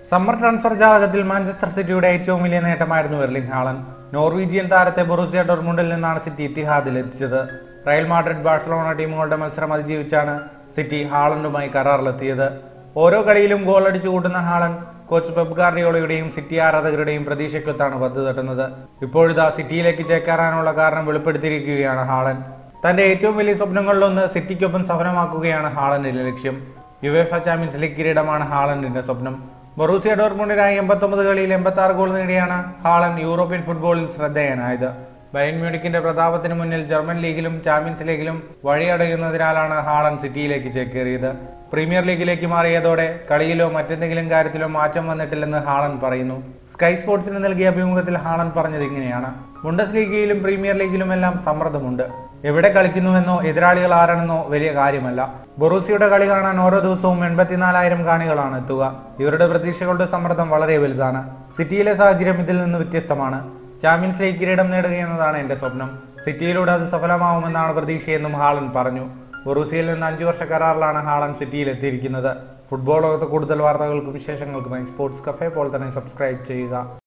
summer transfer ജാലകത്തിൽ Manchester സിറ്റിയുടെ ഏറ്റവും വലിയ നേട്ടമായിരുന്നു എർലിംഗ് ഹാളൻ നോർവീജിയൻ താരത്തെ ബൊറൂസിയ ഡോർമുണ്ടിൽ നിന്നാണ് സിറ്റി ഇത്തിഹാദിൽ എത്തിച്ചത് റയൽ മാഡ്രിഡ് ബാഴ്സലോണ ടീമുകളുടെ മത്സരം അതിജീവിച്ചാണ് സിറ്റി ഹാളണ്ടുമായി കരാറിലെത്തിയത് ഓരോ കളിയിലും ഗോൾ അടിച്ചു കൂട്ടുന്ന ഹാളൻ കോച്ച് പെപ് ഗാർഡിയോളയുടെയും സിറ്റി ആരാധകരുടെയും പ്രതീക്ഷയ്ക്കൊത്താണ് പന്ത് തട്ടുന്നത് ഇപ്പോഴിതാ സിറ്റിയിലേക്ക് ചേക്കേറാനുള്ള കാരണം വെളിപ്പെടുത്തിയിരിക്കുകയാണ് ഹാളൻ തന്റെ ഏറ്റവും വലിയ സ്വപ്നങ്ങളിലൊന്ന് സിറ്റിക്കൊപ്പം സഫലമാക്കുകയാണ് ഹാളണ്ടിന്റെ ലക്ഷ്യം യുവേഫ ചാമ്പ്യൻസ് ലീഗ് കിരീടമാണ് ഹാളണ്ടിന്റെ സ്വപ്നം ബൊറൂസിയ ഡോർമുണ്ടിനായി എൺപത്തൊമ്പത് കളിയിൽ എൺപത്തി ആറ് ഗോൾ നേടിയാണ് ഹാളൻ യൂറോപ്യൻ ഫുട്ബോളിൽ ശ്രദ്ധേയനായത് ബയൻ മ്യൂണിക്കിന്റെ പ്രതാപത്തിന് മുന്നിൽ ജർമ്മൻ ലീഗിലും ചാമ്പ്യൻസ് ലീഗിലും വഴിയടയുന്നതിനാലാണ് ഹാളൻ സിറ്റിയിലേക്ക് ചേക്കേറിയത് പ്രീമിയർ ലീഗിലേക്ക് മാറിയതോടെ കളിയിലോ മറ്റെന്തെങ്കിലും കാര്യത്തിലോ മാറ്റം വന്നിട്ടില്ലെന്ന് ഹാളൻ പറയുന്നു സ്കൈ സ്പോർട്സിന് നൽകിയ അഭിമുഖത്തിൽ ഹാളൻ പറഞ്ഞത് ഇങ്ങനെയാണ് മുണ്ടസ് ലീഗിലും പ്രീമിയർ ലീഗിലുമെല്ലാം സമ്മർദ്ദമുണ്ട് എവിടെ കളിക്കുന്നുവെന്നോ എതിരാളികൾ ആരാണെന്നോ വലിയ കാര്യമല്ല ബൊറൂസിയുടെ കളി കാണാൻ ഓരോ ദിവസവും എൺപത്തിനാലായിരം കാണികളാണ് എത്തുക ഇവരുടെ പ്രതീക്ഷകളുടെ സമ്മർദ്ദം വളരെ വലുതാണ് സിറ്റിയിലെ സാഹചര്യം ഇതിൽ നിന്ന് വ്യത്യസ്തമാണ് ചാമ്പ്യൻസ് ലീഗ് കിരീടം നേടുകയെന്നതാണ് എന്റെ സ്വപ്നം സിറ്റിയിലൂടെ അത് സഫലമാവുമെന്നാണ് പ്രതീക്ഷയെന്നും ഹാളൻ പറഞ്ഞു ബൊറൂസിയയിൽ നിന്ന് അഞ്ചു വർഷ കരാറിലാണ് ഹാളൻ സിറ്റിയിൽ എത്തിയിരിക്കുന്നത് ഫുട്ബോൾ ലോകത്ത് കൂടുതൽ വാർത്തകൾക്കും വിശേഷങ്ങൾക്കുമായി സ്പോർട്സ് കഫേ പോലെ തന്നെ സബ്സ്ക്രൈബ് ചെയ്യുക